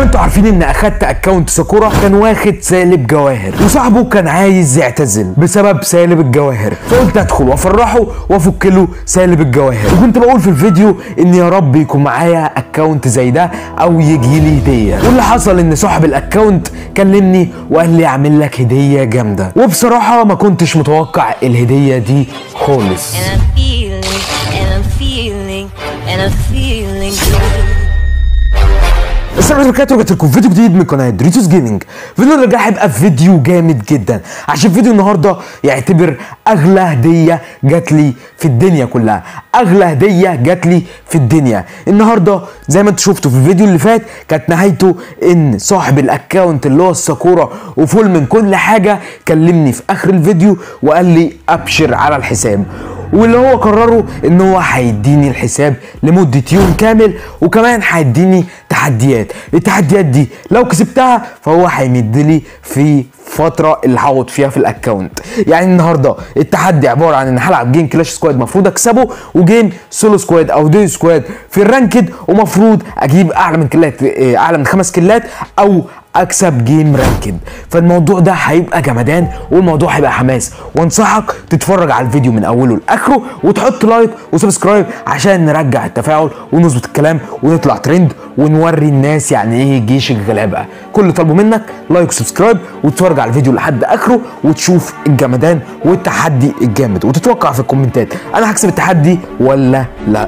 ما انتوا عارفين ان اخدت اكونت ساكورا كان واخد سالب جواهر وصاحبه كان عايز يعتزل بسبب سالب الجواهر فقلت ادخل وافرحه وافك له سالب الجواهر وكنت بقول في الفيديو ان يا رب يكون معايا اكونت زي ده او يجي لي هديه واللي حصل ان صاحب الاكونت كلمني وقال لي اعمل لك هديه جامده وبصراحه ما كنتش متوقع الهديه دي خالص And I'm feeling, and I'm feeling, and I'm feeling good. السلام عليكم ورحمه الله وبركاته لكم فيديو جديد من قناه دريتوس جيمنج الفيديو اللي جاي هيبقى فيديو جامد جدا عشان فيديو النهارده يعتبر اغلى هديه جات لي في الدنيا كلها اغلى هديه جات لي في الدنيا النهارده زي ما انتم شفتوا في الفيديو اللي فات كانت نهايته ان صاحب الاكونت اللي هو الساكورا وفول من كل حاجه كلمني في اخر الفيديو وقال لي ابشر على الحساب واللي هو قرره ان هو هيديني الحساب لمده يوم كامل وكمان هيديني تحديات التحديات دي لو كسبتها فهو هيمد لي في فتره اللي هقعد فيها في الاكونت يعني النهارده التحدي عباره عن ان هلعب جيم كلاش سكواد المفروض اكسبه وجيم سولو سكواد او ديو سكواد في الرانكد ومفروض اجيب اعلى من كلات آه، اعلى من خمس كلات او اكسب جيم رانكد فالموضوع ده هيبقى جمدان والموضوع هيبقى حماس وانصحك تتفرج على الفيديو من اوله لاخره وتحط لايك وسبسكرايب عشان نرجع التفاعل ونظبط الكلام ونطلع ترند ونوري الناس يعني ايه جيش الغلابه كل اللي طالبه منك لايك وسبسكرايب وتتفرج على الفيديو لحد اخره وتشوف الجمدان والتحدي الجامد وتتوقع في الكومنتات انا هكسب التحدي ولا لا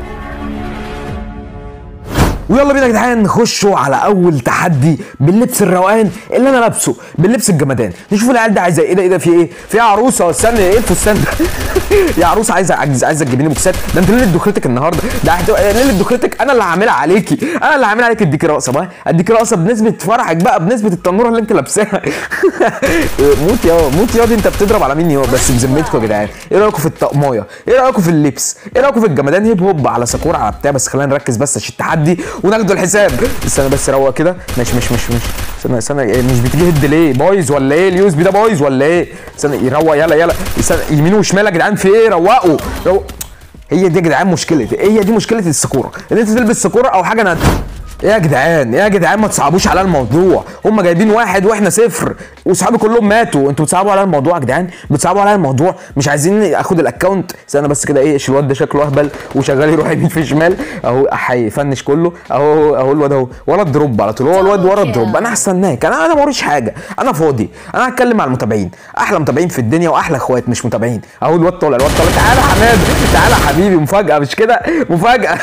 ويلا بينا يا جدعان نخشوا على اول تحدي باللبس الروقان اللي انا لابسه باللبس الجمدان نشوف العيال ده عايزه ايه ده ايه ده في ايه في عروسه استنى ايه الفستان ده يا عروسه عايزه عايزه عايزه تجيبي لي بوكسات ده انت ليله دخلتك النهارده ده هتبقى ليله دخلتك انا اللي هعملها عليكي انا اللي هعملها عليكي اديكي رقصه بقى اديكي رقصه بنسبه فرحك بقى بنسبه التنوره اللي انت لابساها موت يا موت يا دي انت بتضرب على مين يا بس بذمتكم يا جدعان ايه رايكم في الطقمايه ايه رايكم في اللبس ايه رايكم في الجمدان هيب هوب على ساكورا على بتاع بس خلينا نركز بس عشان التحدي وناخد الحساب استنى بس روق كده ماشي ماشي ماشي ماشي استنى استنى إيه، مش بتيجي هد ليه بايظ ولا ايه اليو اس بي ده بايظ ولا ايه استنى يروق يلا يلا استنى يمين وشمال يا جدعان في ايه روقوا روق هي دي يا جدعان مشكله هي دي مشكله الساكورا ان انت تلبس ساكورا او حاجه نادره ايه يا جدعان ايه يا جدعان ما تصعبوش على الموضوع هم جايبين واحد واحنا صفر واصحابي كلهم ماتوا انتوا بتصعبوا على الموضوع يا جدعان بتصعبوا على الموضوع مش عايزين اخد الاكونت استنى بس كده ايه الواد ده شكله اهبل وشغال يروح يمين في شمال اهو هيفنش كله اهو اهو الواد اهو ورا الدروب على طول هو الواد ورا الدروب انا هستناك انا انا موريش حاجه انا فاضي انا هتكلم مع المتابعين احلى متابعين في الدنيا واحلى اخوات مش متابعين اهو الواد طالع الواد طالع تعالى يا حماد تعالى يا حبيبي مفاجاه مش كده مفاجاه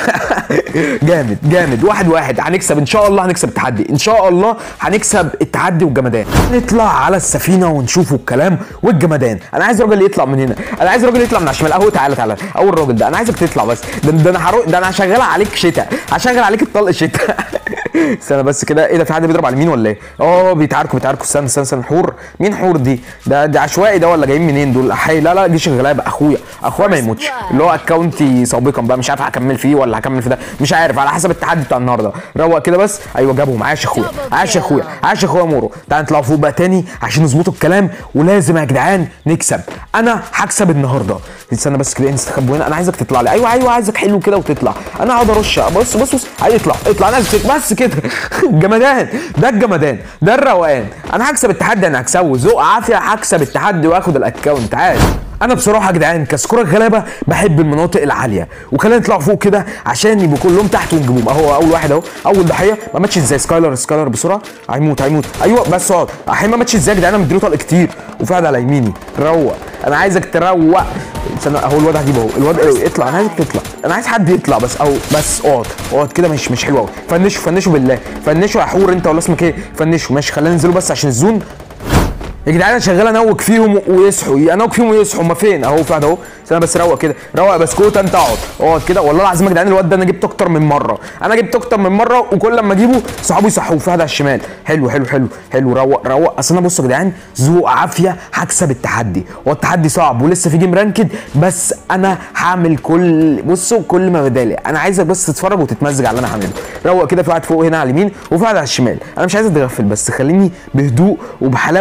جامد جامد واحد واحد هنكسب ان شاء الله هنكسب التحدي ان شاء الله هنكسب التحدي والجمدان نطلع على السفينه ونشوفوا الكلام والجمدان انا عايز راجل يطلع من هنا انا عايز راجل يطلع من على الشمال اهو تعالى تعالى اول راجل ده انا عايزك تطلع بس ده, ده انا هروح ده انا هشغل عليك شتاء هشغل عليك الطلق شتاء استنى بس كده ايه ده في حد بيضرب على اليمين ولا ايه اه بيتعاركوا بيتعاركوا استنى استنى استنى حور مين حور دي ده ده عشوائي ده ولا جايين منين دول حي لا لا جيش الغلابه اخويا اخويا ما يموتش اللي هو اكونتي سابقا بقى مش عارف هكمل فيه ولا هكمل في ده مش عارف على حسب التحدي بتاع النهارده روق كده بس ايوه جابهم عاش اخويا عاش اخويا عاش اخويا مورو تعال نطلع فوق بقى تاني عشان نظبطوا الكلام ولازم يا جدعان نكسب انا هكسب النهارده استنى بس كده نستخبوا هنا انا عايزك تطلع لي ايوه ايوه عايزك حلو كده وتطلع انا هقعد ارش بص بص بص هيطلع اطلع انا عايزك بس كده الجمدان ده الجمدان ده الروقان انا هكسب التحدي انا هكسبه ذوق عافيه هكسب التحدي واخد الاكونت عادي انا بصراحه يا جدعان كسكوره غلابه بحب المناطق العاليه وخلينا نطلع فوق كده عشان يبقوا كلهم تحت ونجيبهم اهو اول واحد اهو اول ضحيه ما ماتش ازاي سكايلر سكايلر بسرعه هيموت هيموت ايوه بس اقعد احي ما ماتش ازاي يا جدعان انا مديله طلق كتير وفي واحد على يميني روق انا عايزك تروق استنى اهو الواد هجيبه اهو الواد ايه اطلع انا عايزك تطلع انا عايز حد يطلع بس اهو بس اقعد اقعد كده مش مش حلو قوي فنشوا فنشوا بالله فنشوا يا حور انت ولا اسمك ايه فنشوا ماشي خلينا ننزلوا بس عشان الزون يا جدعان انا شغال انوك فيهم ويصحوا انوك فيهم ويصحوا هم فين اهو في واحد اهو استنى بس روق كده روق يا بسكوت انت اقعد اقعد كده والله العظيم يا جدعان الواد ده انا جبته اكتر من مره انا جبته اكتر من مره وكل لما اجيبه صحابي يصحوه في واحد على الشمال حلو حلو حلو حلو روق روق اصل انا بصوا يا جدعان ذوق عافيه هكسب التحدي هو التحدي صعب ولسه في جيم رانكد بس انا هعمل كل بصوا كل ما بدالي انا عايزك بس تتفرج وتتمزج على اللي انا هعمله روق كده في واحد فوق هنا على اليمين وفي واحد على الشمال انا مش عايز اتغفل بس خليني بهدوء وبحلاوه اهو الواد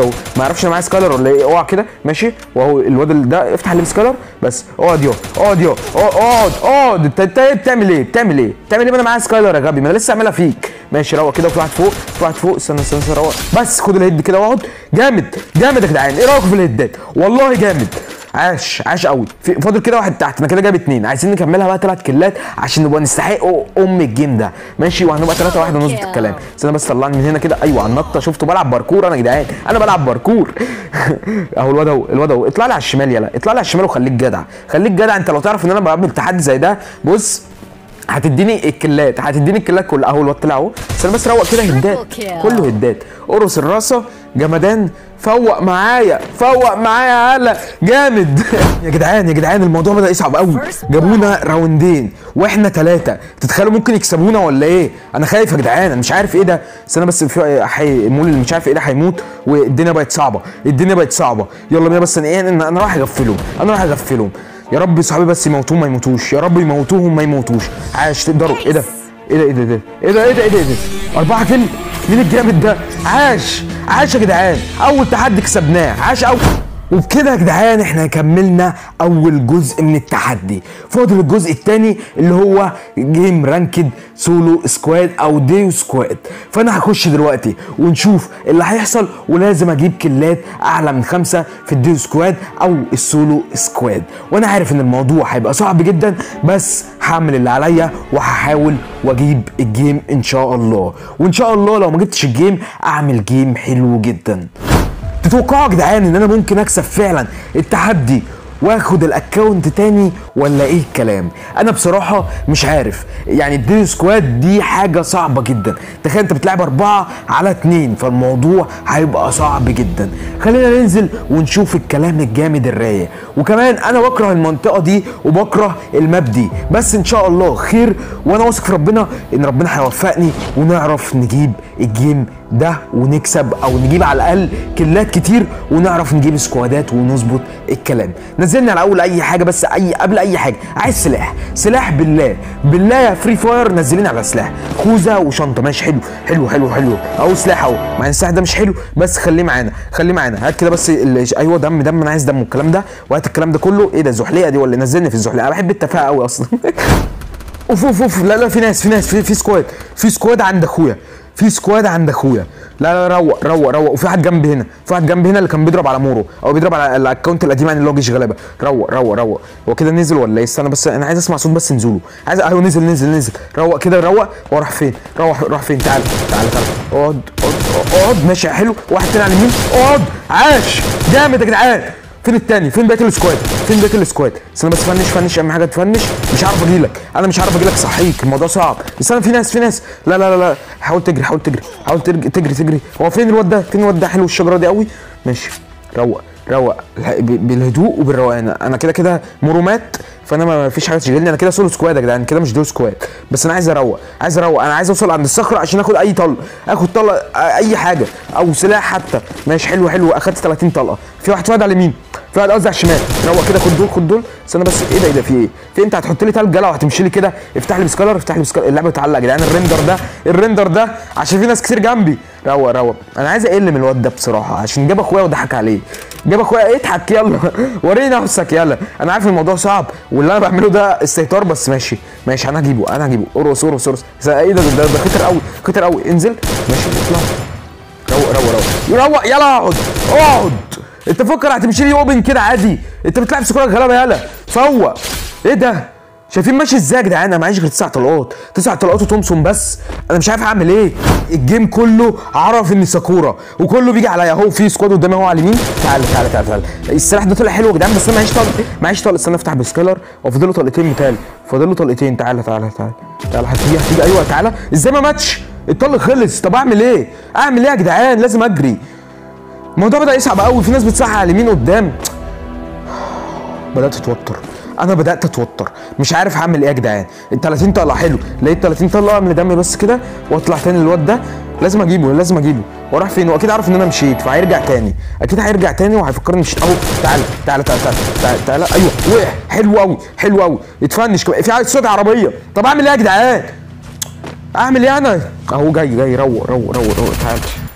اهو ما يعرفش انا معايا سكايلر ولا ايه اوعى كده ماشي وهو الواد اللي ده افتح اللي سكايلر بس اقعد يو اقعد يو اقعد اقعد انت انت ايه بتعمل ايه بتعمل ايه بتعمل ايه ما انا معايا سكايلر يا غبي ما انا لسه عاملها فيك ماشي روق كده وفي واحد فوق في واحد فوق استنى استنى استنى روق بس خد الهيد كده واقعد جامد جامد يا جدعان ايه رايكم في الهيدات والله جامد عاش عاش قوي في فاضل كده واحد تحت انا كده جايب اتنين عايزين نكملها بقى ثلاث كيلات عشان نبقى نستحق ام الجيم ده ماشي وهنبقى ثلاثة واحد ونظبط الكلام استنى بس طلعني من هنا كده ايوه على النطه شفتوا بلعب باركور انا يا جدعان انا بلعب باركور اهو الواد اهو الواد اهو اطلع لي على الشمال يلا اطلع لي على الشمال وخليك جدع خليك جدع انت لو تعرف ان انا بعمل تحدي زي ده بص هتديني الكلات هتديني الكلات كلها اهو الواد طلع اهو استنى بس روق كده هدات kill. كله هدات قرص الراسه جمدان فوق معايا فوق معايا هلا جامد يا جدعان يا جدعان الموضوع بدا يصعب قوي جابونا راوندين واحنا ثلاثه تتخيلوا ممكن يكسبونا ولا ايه انا خايف يا جدعان انا مش عارف ايه ده استنى بس في حي... مول اللي مش عارف ايه ده هيموت والدنيا بقت صعبه الدنيا بقت صعبه يلا بينا بس انا ايه انا أنا رايح اغفلهم انا رايح اغفلهم يا رب صحابي بس يموتوهم ما يموتوش يا رب يموتوهم ما يموتوش عاش تقدروا ايه ده ايه ده ايه ده ايه ده ايه ده ايه ده ايه ده أربعة كيل مين الجامد ده عاش عاش يا جدعان أول تحدي كسبناه عاش أول وبكده يا جدعان احنا كملنا اول جزء من التحدي فاضل الجزء الثاني اللي هو جيم رانكد سولو سكواد او ديو سكواد فانا هخش دلوقتي ونشوف اللي هيحصل ولازم اجيب كلات اعلى من خمسة في الديو سكواد او السولو سكواد وانا عارف ان الموضوع هيبقى صعب جدا بس هعمل اللي عليا وهحاول واجيب الجيم ان شاء الله وان شاء الله لو ما جبتش الجيم اعمل جيم حلو جدا تتوقعوا يا جدعان ان انا ممكن اكسب فعلا التحدي واخد الاكونت تاني ولا ايه الكلام انا بصراحه مش عارف يعني الديو سكواد دي حاجه صعبه جدا تخيل انت بتلعب اربعه على اتنين فالموضوع هيبقى صعب جدا خلينا ننزل ونشوف الكلام الجامد الرايق وكمان انا بكره المنطقه دي وبكره الماب دي بس ان شاء الله خير وانا واثق في ربنا ان ربنا هيوفقني ونعرف نجيب الجيم ده ونكسب او نجيب على الاقل كلات كتير ونعرف نجيب سكوادات ونظبط الكلام نزلنا على اول اي حاجه بس اي قبل اي حاجه عايز سلاح سلاح بالله بالله يا فري فاير نزلين على سلاح خوذه وشنطه ماشي حلو حلو حلو حلو اهو سلاح اهو مع ان السلاح ده مش حلو بس خليه معانا خليه معانا هات كده بس ال- ايوه دم دم انا عايز دم والكلام ده وهات الكلام ده كله ايه ده الزحليقه دي ولا نزلني في الزحليقه انا بحب التفاهه قوي اصلا اوف اوف اوف لا لا في ناس في ناس في, في سكواد في سكواد عند اخويا في سكواد عند اخويا لا لا روق روق روق وفي واحد جنبي هنا في واحد جنبي هنا اللي كان بيضرب على مورو او بيضرب على الاكونت القديم يعني اللي هو جيش غلابه روق روق روق هو كده نزل ولا ايه استنى بس انا عايز اسمع صوت بس نزوله عايز ايوه نزل نزل نزل روق كده روق هو راح فين روح راح فين تعال تعال تعال اقعد اقعد اقعد ماشي حلو واحد تاني على اليمين اقعد عاش جامد يا جدعان فين التاني فين بقيه السكواد فين بقيه السكواد استنى بس فنش فنش اهم حاجه تفنش مش عارف اجيلك انا مش عارف اجيلك صحيك الموضوع صعب استنى في ناس في ناس لا لا لا لا حاول تجري حاول تجري حاول تجري تجري تجري هو فين الواد ده فين الواد ده حلو الشجره دي قوي ماشي روق روق الح- ب- بالهدوء وبالروقان انا كده كده مرومات فانا ما فيش حاجه تشغلني انا كده سولو سكواد يا جدعان كده مش دو سكواد بس انا عايز اروق عايز اروق انا عايز اوصل عند الصخره عشان اخد اي طلق اخد طلق اي حاجه او سلاح حتى ماشي حلو حلو اخدت 30 طلقه في واحد واحد على اليمين في واحد قصدي على الشمال روق كده خد دول خد دول استنى بس ايه ده ايه ده في ايه في انت هتحط لي تلج لو هتمشي لي كده افتح لي بسكالر افتح لي بسكالر اللعبه بتعلق يا جدعان الريندر ده الريندر ده عشان في ناس كتير جنبي روق روق انا عايز اقل من الواد ده بصراحه عشان جاب اخويا وضحك عليه جاب اخويا اضحك يلا وريني نفسك يلا انا عارف الموضوع صعب واللي انا بعمله ده استهتار بس ماشي ماشي انا هجيبه انا هجيبه قرص قرص قرص ايه ده ده ده خطر قوي خطر قوي انزل ماشي اطلع روق روق روق روق يلا اقعد اقعد انت فكر هتمشي لي اوبن كده عادي انت بتلعب سكورك غلابه يلا فوق ايه ده شايفين ماشي ازاي يا جدعان انا معيش غير تسع طلقات تسع طلقات وتومسون بس انا مش عارف اعمل ايه الجيم كله عرف اني ساكورا وكله بيجي عليا اهو في سكواد قدامي اهو على اليمين تعال تعال تعال تعال السلاح ده طلع حلو يا جدعان بس انا معيش طلق معيش طلق استنى افتح بسكيلر وفاضل له طلقتين متهيألي فاضل له طلقتين تعالى تعالى تعالى تعالى هتيجي هتيجي ايوه تعالى ازاي ما ماتش الطلق خلص طب اعمل ايه اعمل ايه يا جدعان لازم اجري الموضوع بدا يصعب قوي في ناس بتصحى على اليمين قدام بدات اتوتر انا بدات اتوتر مش عارف هعمل ايه يا جدعان ال 30 طلقه حلو لقيت 30 طلقه من دمي بس كده واطلع تاني الواد ده لازم اجيبه لازم اجيبه واروح فين واكيد عارف ان انا مشيت فهيرجع تاني اكيد هيرجع تاني وهيفكرني مشيت اهو تعالى تعالى تعالى تعالى تعالى, تعالى. ايوه وقع حلو قوي حلو قوي اتفنش كمان. في عايز صوت عربيه طب اعمل ايه يا جدعان اعمل ايه انا اهو جاي جاي روق روق روق روق تعال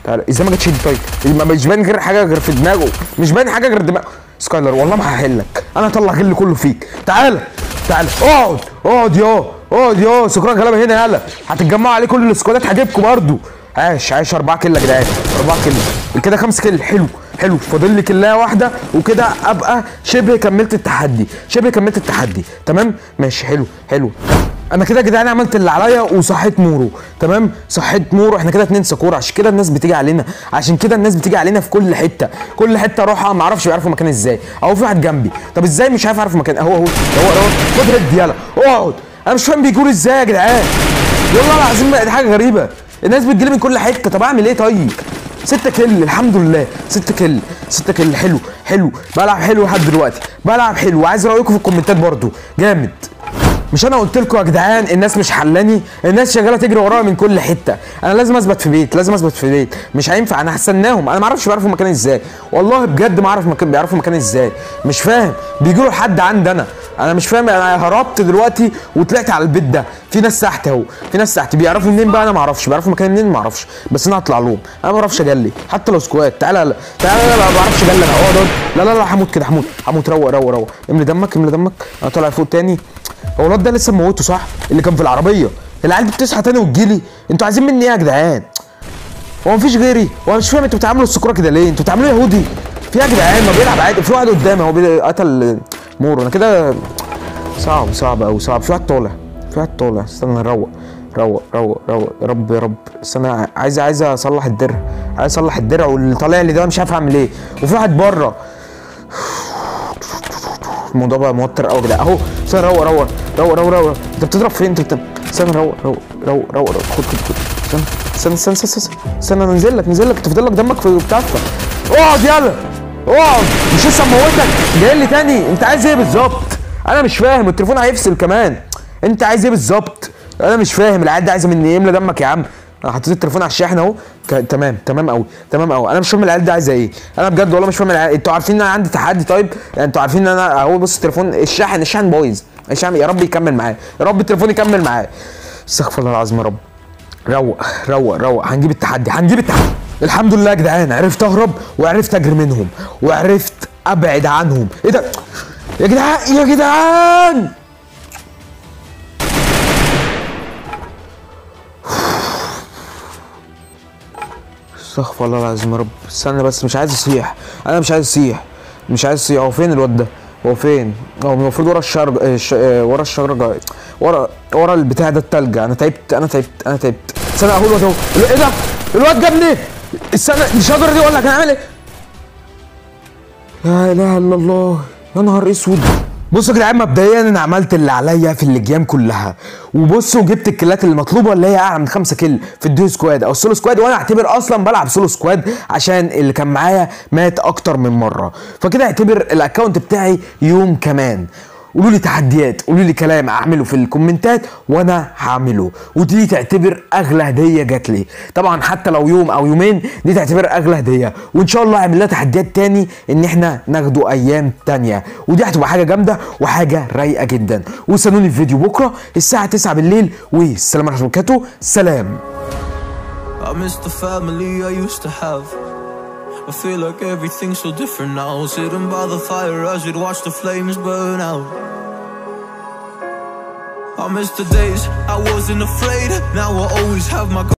تعالى ازاي ما جاتش دي طيب ما مش باين غير حاجه غير في دماغه مش باين حاجه غير دماغه سكايلر والله ما هحلك انا هطلع غل كله فيك تعالى تعالى اقعد اقعد يا اقعد يا سكران غلبه هنا يلا هتتجمعوا عليه كل السكوادات هجيبكم برضه عاش عاش 4 كيل يا جدعان 4 كيل كده 5 كيل حلو حلو فاضل لي كلايه واحده وكده ابقى شبه كملت التحدي شبه كملت التحدي تمام ماشي حلو حلو انا كده يا جدعان عملت اللي عليا وصحيت مورو تمام صحيت مورو احنا كده اتنين سكور عشان كده الناس بتيجي علينا عشان كده الناس بتيجي علينا في كل حته كل حته اروحها ما اعرفش بيعرفوا مكان ازاي اهو في واحد جنبي طب ازاي مش عارف اعرف مكان اهو اهو اهو اهو خد رد يلا اقعد انا مش فاهم بيجوا ازاي يا جدعان والله العظيم بقت حاجه غريبه الناس بتجيلي من كل حته طب اعمل ايه طيب 6 كيل الحمد لله 6 كيل 6 كيل حلو حلو بلعب حلو لحد دلوقتي بلعب حلو وعايز رايكم في الكومنتات برضو جامد مش انا قلت لكم يا جدعان الناس مش حلاني الناس شغاله تجري ورايا من كل حته انا لازم اثبت في بيت لازم اثبت في بيت مش هينفع انا هستناهم انا ما اعرفش بيعرفوا مكاني ازاي والله بجد ما اعرف مكان بيعرفوا مكاني ازاي مش فاهم بيجوا له لحد عندي انا انا مش فاهم انا هربت دلوقتي وطلعت على البيت ده في ناس تحت اهو في ناس تحت بيعرفوا منين بقى انا ما اعرفش بيعرفوا مكاني منين ما اعرفش بس انا هطلع لهم انا ما اعرفش اجلي حتى لو سكوات تعالى لا تعالى لا ما بعرفش اجلي انا اقعد اقعد. لا لا لا هموت كده هموت هموت روق روق روق املي دمك املي دمك انا طالع فوق تاني هو الواد ده لسه موته صح اللي كان في العربيه العيال دي بتصحى تاني وتجيلي انتوا عايزين مني ايه يا جدعان هو مفيش غيري هو مش فاهم انتوا بتعاملوا السكوره كده ليه انتوا بتعاملوا يهودي في يا جدعان ما بيلعب عادي في واحد قدامي هو بي- قتل مورو انا كده صعب صعب قوي صعب في واحد طالع في واحد طالع استنى روق روق روق روق يا رب يا رب استنى عايز عايز اصلح الدرع عايز اصلح الدرع واللي طالع لي ده مش عارف اعمل ايه وفي واحد بره الموضوع بقى موتر قوي يا جدعان اهو استنى روق روق روق روق روق انت بتضرب فين انت بت... استنى روق روق روق روق روق خد خد خد استنى استنى استنى استنى استنى استنى انا انزل لك انزل لك انت فاضل لك دمك في بتاعتك اقعد يلا اقعد مش لسه موتك جاي لي تاني انت عايز ايه بالظبط انا مش فاهم التليفون هيفصل كمان انت عايز ايه بالظبط انا مش فاهم العيال دي عايزه مني ايه املى دمك يا عم انا حطيت التليفون على الشاحن اهو ك- تمام تمام قوي تمام قوي انا مش فاهم العيال دي عايزه ايه انا بجد والله مش فاهم العيال انتوا عارفين ان انا عندي تحدي طيب يعني انتوا عارفين ان انا اهو بص التليفون الشاحن الشاحن بايظ الشاحن يا رب يكمل معايا يا رب التليفون يكمل معايا استغفر الله العظيم يا رب روق روق روق هنجيب التحدي هنجيب التحدي الحمد لله يا جدعان عرفت اهرب وعرفت اجري منهم وعرفت ابعد عنهم ايه ده يا جدعان يا جدعان استغفر الله العظيم يا رب استنى بس مش عايز اصيح انا مش عايز اصيح مش عايز اصيح هو فين الواد ده هو فين هو المفروض ورا الشرج آه، الش... آه، ورا الشجره ورا ورا البتاع ده التلج انا تعبت انا تعبت انا تعبت استنى اهو الواد اهو ايه ده الواد جابني استنى الشجره دي اقول لك هنعمل ايه لا اله الا الله يا نهار اسود بصوا يا جدعان مبدئيا انا عملت اللي عليا في اللجام كلها وبصوا جبت الكيلات اللي مطلوبه اللي هي اعلى من 5 كيل في الديو سكواد او السولو سكواد وانا اعتبر اصلا بلعب سولو سكواد عشان اللي كان معايا مات اكتر من مره فكده اعتبر الاكونت بتاعي يوم كمان قولوا لي تحديات قولوا لي كلام اعمله في الكومنتات وانا هعمله ودي تعتبر اغلى هديه جات لي طبعا حتى لو يوم او يومين دي تعتبر اغلى هديه وان شاء الله اعمل لها تحديات تاني ان احنا ناخده ايام تانية ودي هتبقى حاجه جامده وحاجه رايقه جدا واستنوني في فيديو بكره الساعه 9 بالليل والسلام عليكم ورحمه الله وبركاته سلام I miss the family I used to have. I feel like everything's so different now. Sitting by the fire as we'd watch the flames burn out. I miss the days I wasn't afraid. Now I always have my.